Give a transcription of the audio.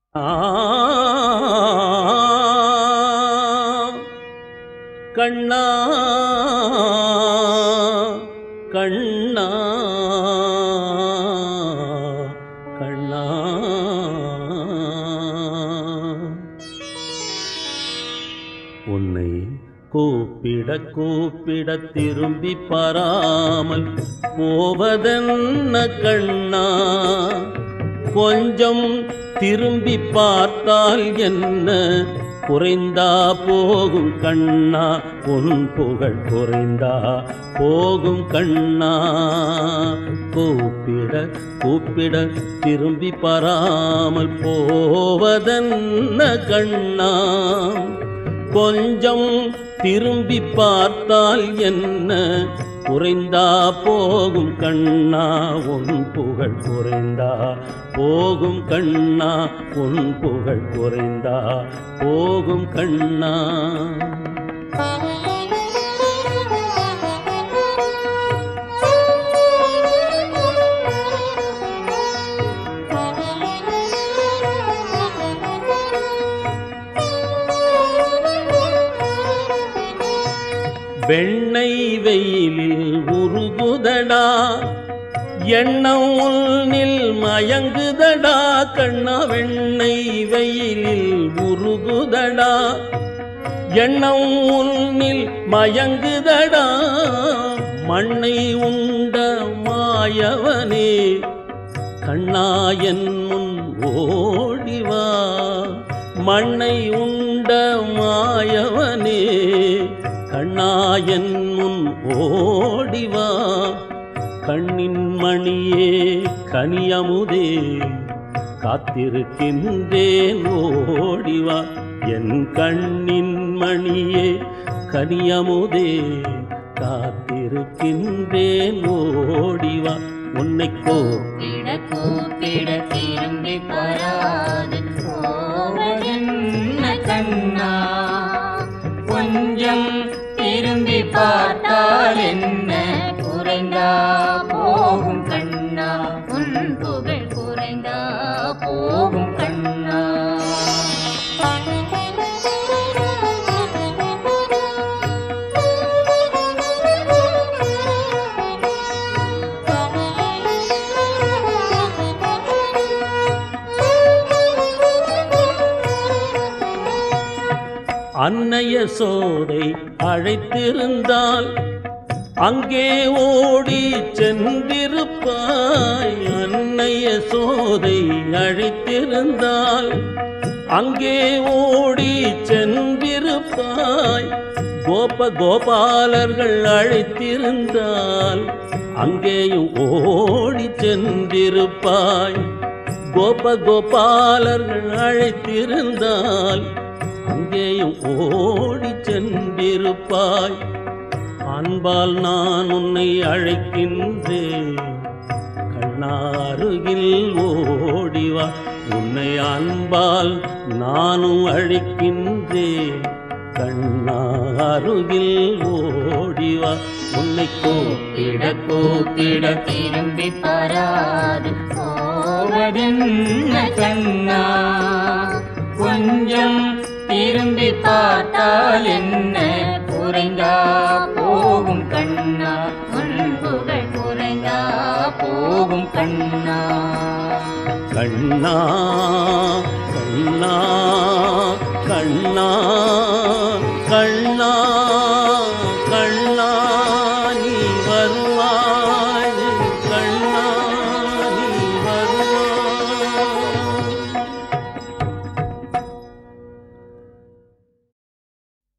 கண்ணா கண்ணா கண்ணா உன்னை கூப்பிட கூப்பிட திரும்பி பாராமல் போவதென்ன கண்ணா கொஞ்சம் திரும்பி பார்த்தால் என்ன குறைந்தா போகும் கண்ணா உன் புகழ் குறைந்தா போகும் கண்ணா கூப்பிட கூப்பிட திரும்பி பாராமல் போவதென்ன கண்ணா கொஞ்சம் திரும்பி பார்த்தால் என்ன குறைந்தா போகும் கண்ணா உன் புகழ் குறைந்தா போகும் கண்ணா உன் புகழ் குறைந்தா போகும் கண்ணா வெண்ணெய் வெயிலில் உருகுதடா எண்ணம் உன்னில் மயங்குதடா கண்ணா வெண்ணெய் வெயிலில் உருகுதடா எண்ணம் உன்னில் மயங்குதடா மண்ணை உண்ட மாயவனே கண்ணாயன் முன் ஓடிவா மண்ணை உண்ட மாயவனே கண்ணாயன் முன் ஓடிவா கண்ணின் மணியே கனியமுதே காத்திருக்கின்றேன் ஓடிவா என் கண்ணின் மணியே கனியமுதே காத்திருக்கின்றேன் ஓடிவா உன்னை கோ கூப்பிட கூப்பிட திரும்பி வராது போவதென்ன கண்ணா கொஞ்சம் திரும்பி பார்த்தால் என்ன குறைந்தா போகும் கண்ணா உன் புகழ் குறைந்தா போகும் கண்ணா அன்னைய சோதை அழைத்திருந்தால் அங்கே ஓடி சென்றிருப்பாய் அன்னைய சோதை அழைத்திருந்தால் அங்கே ஓடி சென்றிருப்பாய் கோப கோபாலர்கள் அழைத்திருந்தால் அங்கேயும் ஓடி சென்றிருப்பாய் கோப கோபாலர்கள் அழைத்திருந்தால் அங்கேயும் ஓடி சென்றிருப்பாய் அன்பால் நான் உன்னை அழைக்கின்றேன் கண்ணாருகில் ஓடிவா உன்னை அன்பால் நானும் அழைக்கின்றேன் கண்ணாருகில் ஓடிவா உன்னை கூப்பிட கூப்பிட திரும்பி பாராது போவதென்ன கண்ணா கொஞ்சம் திரும்பி பார்த்தால் என்ன குறைந்தா போகும் கண்ணா உன் புகழ் குறைந்தா போகும் கண்ணா கண்ணா கண்ணா கண்ணா கண்ணா